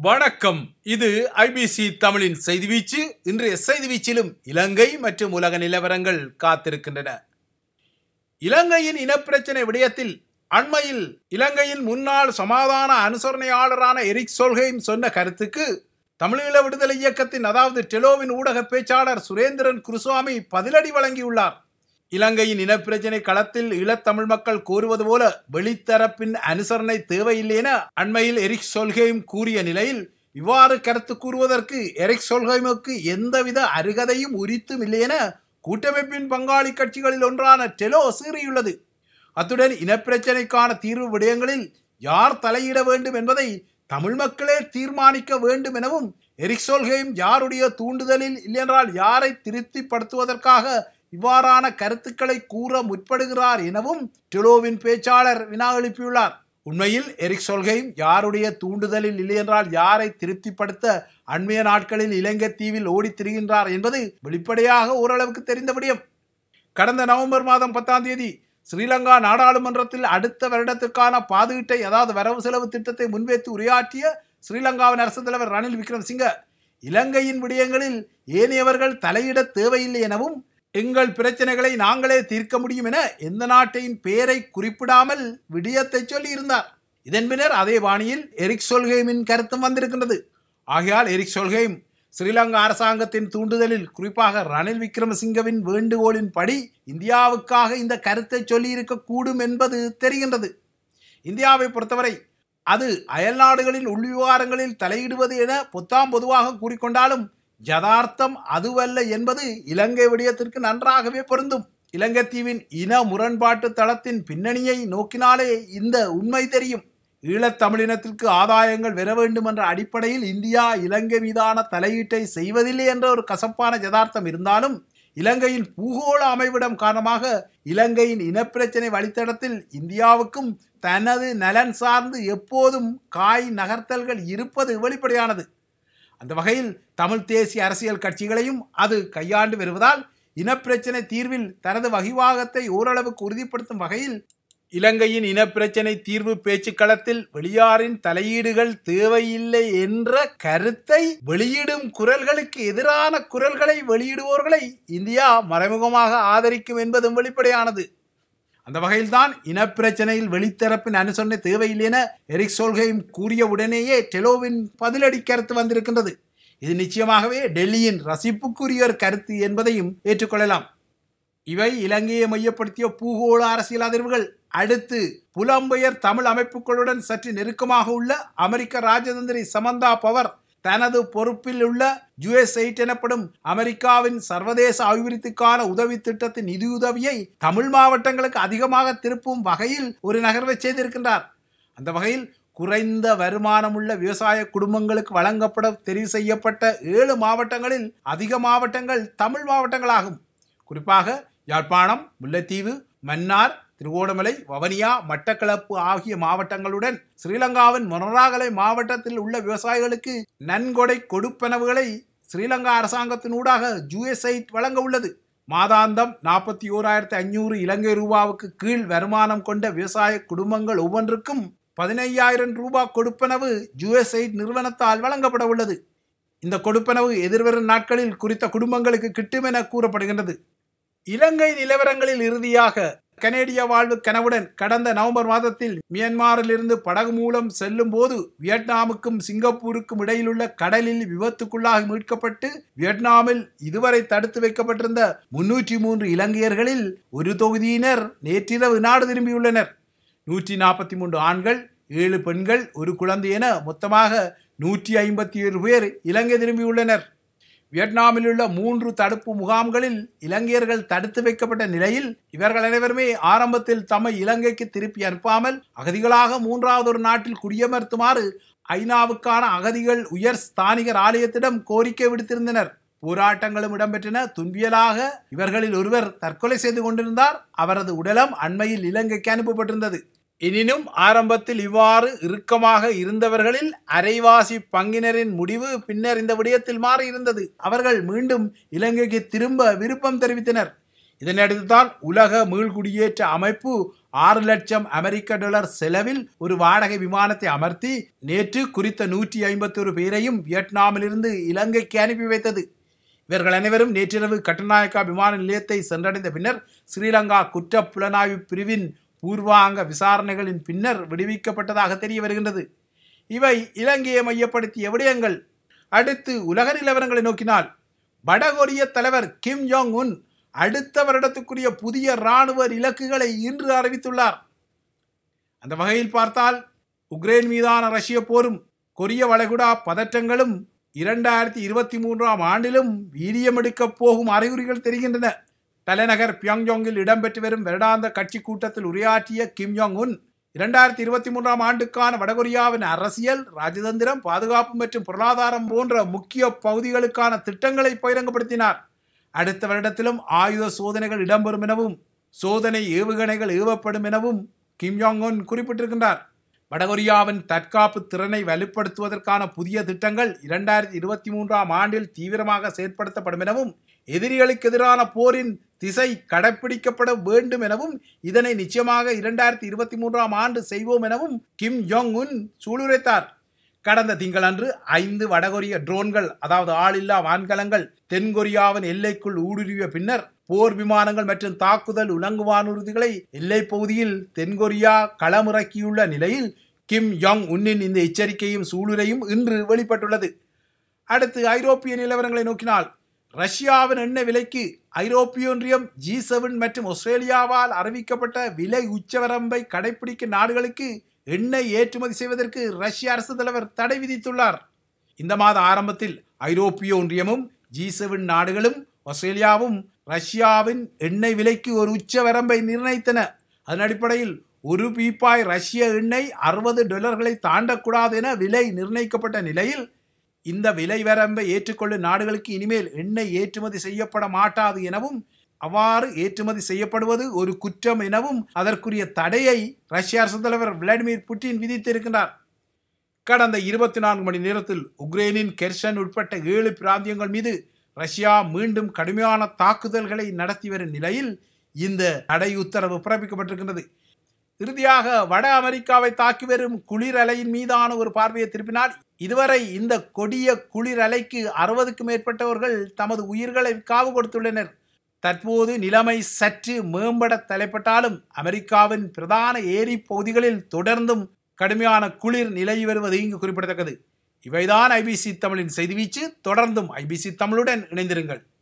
வணக்கம் இது ஐபிசி தமிழின் செய்தி வீச்சு இன்றைய செய்தி வீச்சிலும் இலங்கை மற்றும் உலக நிலவரங்கள் காத்திருக்கின்றன இலங்கையின் இனப்பிரச்சனை விடயத்தில் அண்மையில் இலங்கையின் முன்னாள் சமாதான அனுசரணையாளரான எரிக் சொல்ஹெய்ம் சொன்ன கருத்துக்கு தமிழீழ விடுதலை இயக்கத்தின் அதாவது டெலோவின் ஊடக பேச்சாளர் சுரேந்திரன் குருசுவாமி பதிலடி வழங்கியுள்ளார் இலங்கையின் இனப்பிரச்சினை களத்தில் ஈழத்தமிழ் மக்கள் கூறுவது போல வெளித்தரப்பின் அனுசரணை தேவையில்லை என அண்மையில் எரிக் சொல்ஹெய்ம் கூறிய நிலையில் இவ்வாறு கருத்து கூறுவதற்கு எரிக் சொல்ஹெய்முக்கு எந்தவித அருகதையும் உரித்தும் இல்லை என கூட்டமைப்பின் பங்காளி கட்சிகளில் ஒன்றான டெலோ சீறியுள்ளது அத்துடன் இனப்பிரச்சினைக்கான தீர்வு விடயங்களில் யார் தலையிட வேண்டும் என்பதை தமிழ் மக்களே தீர்மானிக்க வேண்டும் எனவும் எரிக் சொல்ஹெய்ம் யாருடைய தூண்டுதலில் இல்லையென்றால் யாரை திருப்திப்படுத்துவதற்காக இவ்வாறான கருத்துக்களை கூற முற்படுகிறார் எனவும் டெலோவின் பேச்சாளர் வினா எழுப்பியுள்ளார் உண்மையில் எரிக் சொல்கையும் யாருடைய தூண்டுதலில் இல்லையென்றால் யாரை திருப்திப்படுத்த அண்மைய நாட்களில் இலங்கை தீவில் ஓடித் திரிகின்றார் என்பது வெளிப்படையாக ஓரளவுக்கு தெரிந்த விடயம் கடந்த நவம்பர் மாதம் பத்தாம் தேதி ஸ்ரீலங்கா நாடாளுமன்றத்தில் அடுத்த வருடத்திற்கான பாதுகீட்டை அதாவது வரவு செலவு திட்டத்தை முன்வைத்து உரையாற்றிய ஸ்ரீலங்காவின் அரசு தலைவர் ரணில் விக்ரமசிங்க இலங்கையின் விடயங்களில் ஏனையவர்கள் தலையிட தேவையில்லை எனவும் எங்கள் பிரச்சனைகளை நாங்களே தீர்க்க முடியும் என எந்த நாட்டையின் பெயரை குறிப்பிடாமல் விடயத்தை சொல்லியிருந்தார் இதன் பின்னர் அதே பாணியில் எரிக் சொல்ஹெய்மின் கருத்தும் வந்திருக்கின்றது ஆகையால் எரிக் சொல்ஹெய்ம் ஸ்ரீலங்கா அரசாங்கத்தின் தூண்டுதலில் குறிப்பாக ரணில் விக்ரமசிங்கவின் வேண்டுகோளின் படி இந்தியாவுக்காக இந்த கருத்தை சொல்லியிருக்க கூடும் என்பது தெரிகின்றது இந்தியாவை பொறுத்தவரை அது அயல் நாடுகளின் உள்விவகாரங்களில் தலையிடுவது என பொத்தாம் பொதுவாக கூறிக்கொண்டாலும் யதார்த்தம் அதுவல்ல என்பது இலங்கை விடயத்திற்கு நன்றாகவே பொருந்தும் இலங்கை தீவின் இன முரண்பாட்டு தளத்தின் பின்னணியை நோக்கினாலே இந்த உண்மை தெரியும் ஈழத்தமிழினத்திற்கு ஆதாயங்கள் பெற வேண்டும் என்ற அடிப்படையில் இந்தியா இலங்கை மீதான தலையீட்டை செய்வதில்லை என்ற ஒரு கசப்பான யதார்த்தம் இருந்தாலும் இலங்கையின் பூகோள அமைவிடம் காரணமாக இலங்கையின் இனப்பிரச்சனை வழித்தடத்தில் இந்தியாவுக்கும் தனது நலன் சார்ந்து எப்போதும் காய் நகர்த்தல்கள் இருப்பது வெளிப்படையானது அந்த வகையில் தமிழ் தேசிய அரசியல் கட்சிகளையும் அது கையாண்டு வருவதால் இனப்பிரச்சனை தீர்வில் தனது வகிவாகத்தை ஓரளவுக்கு உறுதிப்படுத்தும் வகையில் இலங்கையின் இனப்பிரச்சனை தீர்வு பேச்சுக்களத்தில் வெளியாரின் தலையீடுகள் தேவையில்லை என்ற கருத்தை வெளியிடும் குரல்களுக்கு எதிரான குரல்களை வெளியிடுவோர்களை இந்தியா மறைமுகமாக ஆதரிக்கும் என்பதும் வெளிப்படையானது அந்த வகையில்தான் இனப்பிரச்சனையில் வெளித்தரப்பின் அனுசரணை தேவையில்லை என எரிக் சோல்கையும் கூறிய உடனேயே டெலோவின் பதிலடி கருத்து வந்திருக்கின்றது இது நிச்சயமாகவே டெல்லியின் ரசிப்புக்குரிய ஒரு கருத்து என்பதையும் ஏற்றுக்கொள்ளலாம் இவை இலங்கையை மையப்படுத்திய பூகோள அரசியல் அதிர்வுகள் அடுத்து புலம்பெயர் தமிழ் அமைப்புகளுடன் சற்று நெருக்கமாக உள்ள அமெரிக்க ராஜதந்திரி சமந்தா பவர் தனது பொறுப்பில் உள்ள யுஎஸ்ஐட் எனப்படும் அமெரிக்காவின் சர்வதேச அபிவிருத்திக்கான உதவி திட்டத்தின் நிதியுதவியை தமிழ் மாவட்டங்களுக்கு அதிகமாக திருப்பும் வகையில் ஒரு நகர்வை செய்திருக்கின்றார் அந்த வகையில் குறைந்த வருமானமுள்ள விவசாய குடும்பங்களுக்கு வழங்கப்பட தெரிவு செய்யப்பட்ட ஏழு மாவட்டங்களில் அதிக மாவட்டங்கள் தமிழ் மாவட்டங்களாகும் குறிப்பாக யாழ்ப்பாணம் முல்லைத்தீவு மன்னார் திருவோணமலை வவனியா மட்டக்களப்பு ஆகிய மாவட்டங்களுடன் ஸ்ரீலங்காவின் மொனராகலை மாவட்டத்தில் உள்ள விவசாயிகளுக்கு நன்கொடை கொடுப்பனவுகளை ஸ்ரீலங்கா அரசாங்கத்தின் ஊடாக ஜூஎஸ்ஐட் வழங்க உள்ளது மாதாந்தம் நாற்பத்தி ஓராயிரத்தி ஐநூறு இலங்கை ரூபாவுக்கு கீழ் வருமானம் கொண்ட விவசாய குடும்பங்கள் ஒவ்வொன்றுக்கும் பதினையாயிரம் ரூபாய் கொடுப்பனவு ஜூஎஸ்ஐட் நிறுவனத்தால் வழங்கப்பட உள்ளது இந்த கொடுப்பனவு எதிர்வரும் நாட்களில் குறித்த குடும்பங்களுக்கு கிட்டும் என கூறப்படுகின்றது இலங்கை நிலவரங்களில் இறுதியாக கனேடிய வாழ்வு கனவுடன் கடந்த நவம்பர் மாதத்தில் மியான்மரில் இருந்து படகு மூலம் செல்லும் போது வியட்நாமுக்கும் சிங்கப்பூருக்கும் இடையிலுள்ள கடலில் விபத்துக்குள்ளாகி மீட்கப்பட்டு வியட்நாமில் இதுவரை தடுத்து வைக்கப்பட்டிருந்த முன்னூற்றி மூன்று இலங்கையர்களில் ஒரு தொகுதியினர் நேற்றிரவு நாடு திரும்பியுள்ளனர் நூற்றி நாற்பத்தி மூன்று ஆண்கள் ஏழு பெண்கள் ஒரு குழந்தை என மொத்தமாக நூற்றி ஐம்பத்தி ஏழு பேர் இலங்கை திரும்பியுள்ளனர் வியட்நாமில் உள்ள மூன்று தடுப்பு முகாம்களில் இலங்கையர்கள் தடுத்து வைக்கப்பட்ட நிலையில் இவர்கள் அனைவருமே ஆரம்பத்தில் தம்மை இலங்கைக்கு திருப்பி அனுப்பாமல் அகதிகளாக மூன்றாவது ஒரு நாட்டில் குடியமர்த்துமாறு ஐநாவுக்கான அகதிகள் உயர் ஸ்தானிகர் ஆலயத்திடம் கோரிக்கை விடுத்திருந்தனர் போராட்டங்களும் இடம்பெற்றன துன்பியலாக இவர்களில் ஒருவர் தற்கொலை செய்து கொண்டிருந்தார் அவரது உடலம் அண்மையில் இலங்கைக்கு அனுப்பப்பட்டிருந்தது எனினும் ஆரம்பத்தில் இவ்வாறு இறுக்கமாக இருந்தவர்களில் அரைவாசி பங்கினரின் முடிவு பின்னர் இந்த விடயத்தில் மாறியிருந்தது அவர்கள் மீண்டும் இலங்கைக்கு திரும்ப விருப்பம் தெரிவித்தனர் இதனையடுத்துதான் உலக மீள்குடியேற்ற அமைப்பு ஆறு லட்சம் அமெரிக்க டாலர் செலவில் ஒரு வாடகை விமானத்தை அமர்த்தி நேற்று குறித்த நூற்றி ஐம்பத்தொரு பேரையும் வியட்நாமிலிருந்து இலங்கைக்கு அனுப்பி வைத்தது இவர்கள் அனைவரும் நேற்றிரவு கட்டுநாயக்கா விமான நிலையத்தை சென்றடைந்த பின்னர் ஸ்ரீலங்கா குற்ற புலனாய்வு பிரிவின் பூர்வாங்க விசாரணைகளின் பின்னர் விடுவிக்கப்பட்டதாக தெரிய வருகின்றது இவை இலங்கையை மையப்படுத்திய விடயங்கள் அடுத்து உலக நிலவரங்களை நோக்கினால் வடகொரிய தலைவர் கிம் ஜோங் உன் அடுத்த வருடத்துக்குரிய புதிய இராணுவ இலக்குகளை இன்று அறிவித்துள்ளார் அந்த வகையில் பார்த்தால் உக்ரைன் மீதான ரஷ்ய போரும் கொரிய வளைகுடா பதற்றங்களும் இரண்டாயிரத்தி இருபத்தி மூன்றாம் ஆண்டிலும் வீரியமெடுக்கப் போகும் அறிகுறிகள் தெரிகின்றன தலைநகர் பியாங்ஜோங்கில் இடம்பெற்று வரும் வருடாந்த கட்சி கூட்டத்தில் உரையாற்றிய கிம் ஜோங் உன் இரண்டாயிரத்தி இருபத்தி மூன்றாம் ஆண்டுக்கான வடகொரியாவின் அரசியல் ராஜதந்திரம் பாதுகாப்பு மற்றும் பொருளாதாரம் போன்ற முக்கிய பகுதிகளுக்கான திட்டங்களை பகிரங்கப்படுத்தினார் அடுத்த வருடத்திலும் ஆயுத சோதனைகள் இடம்பெறும் எனவும் சோதனை ஏவுகணைகள் ஏவப்படும் எனவும் கிம் ஜாங் உன் குறிப்பிட்டிருக்கின்றார் வடகொரியாவின் தற்காப்பு திறனை வலுப்படுத்துவதற்கான புதிய திட்டங்கள் இரண்டாயிரத்தி இருபத்தி மூன்றாம் ஆண்டில் தீவிரமாக செயற்படுத்தப்படும் எனவும் எதிரிகளுக்கு எதிரான போரின் திசை கடைப்பிடிக்கப்பட வேண்டும் எனவும் இதனை நிச்சயமாக இரண்டாயிரத்தி இருபத்தி மூன்றாம் ஆண்டு செய்வோம் எனவும் கிம் ஜோங் உன் சூளுரைத்தார் கடந்த திங்களன்று ஐந்து வடகொரிய ட்ரோன்கள் அதாவது ஆளில்லா வான்கலங்கள் தென்கொரியாவின் எல்லைக்குள் ஊடுருவிய பின்னர் போர் விமானங்கள் மற்றும் தாக்குதல் உலங்கு வானூர்திகளை எல்லை பகுதியில் தென்கொரியா களமிறக்கியுள்ள நிலையில் கிம் யோங் உன்னின் இந்த எச்சரிக்கையும் சூளுரையும் இன்று வெளிப்பட்டுள்ளது அடுத்து ஐரோப்பிய நிலவரங்களை நோக்கினால் ரஷ்யாவின் எண்ணெய் விலைக்கு ஐரோப்பிய ஒன்றியம் ஜி செவன் மற்றும் ஆஸ்திரேலியாவால் அறிவிக்கப்பட்ட விலை உச்சவரம்பை கடைபிடிக்கும் நாடுகளுக்கு எண்ணெய் ஏற்றுமதி செய்வதற்கு ரஷ்ய அரசு தலைவர் தடை விதித்துள்ளார் இந்த மாத ஆரம்பத்தில் ஐரோப்பிய ஒன்றியமும் ஜி செவன் நாடுகளும் ஆஸ்திரேலியாவும் ரஷ்யாவின் எண்ணெய் விலைக்கு ஒரு உச்ச வரம்பை நிர்ணயித்தன அதன் அடிப்படையில் ஒரு பீப்பாய் ரஷ்ய எண்ணெய் அறுபது டாலர்களை தாண்டக்கூடாது என விலை நிர்ணயிக்கப்பட்ட நிலையில் இந்த விலை வரம்பை ஏற்றுக்கொள்ளும் நாடுகளுக்கு இனிமேல் எண்ணெய் ஏற்றுமதி செய்யப்பட மாட்டாது எனவும் அவ்வாறு ஏற்றுமதி செய்யப்படுவது ஒரு குற்றம் எனவும் அதற்குரிய தடையை ரஷ்ய அரசு தலைவர் விளாடிமிர் புட்டின் விதித்திருக்கிறார் கடந்த இருபத்தி நான்கு மணி நேரத்தில் உக்ரைனின் கெர்சன் உட்பட்ட ஏழு பிராந்தியங்கள் மீது ரஷ்யா மீண்டும் கடுமையான தாக்குதல்களை நடத்தி வரும் நிலையில் இந்த தடை உத்தரவு பிறப்பிக்கப்பட்டிருக்கின்றது இறுதியாக வட அமெரிக்காவை தாக்கி வரும் குளிர் அலையின் மீதான ஒரு பார்வையை திருப்பினால் இதுவரை இந்த கொடிய குளிர் அலைக்கு அறுபதுக்கும் மேற்பட்டவர்கள் தமது உயிர்களை காவு கொடுத்துள்ளனர் தற்போது நிலைமை சற்று மேம்பட தலைப்பட்டாலும் அமெரிக்காவின் பிரதான ஏரி பகுதிகளில் தொடர்ந்தும் கடுமையான குளிர் நிலை வருவது இங்கு குறிப்பிடத்தக்கது இவைதான் ஐபிசி தமிழின் செய்தி வீச்சு தொடர்ந்தும் ஐபிசி தமிழுடன் இணைந்திருங்கள்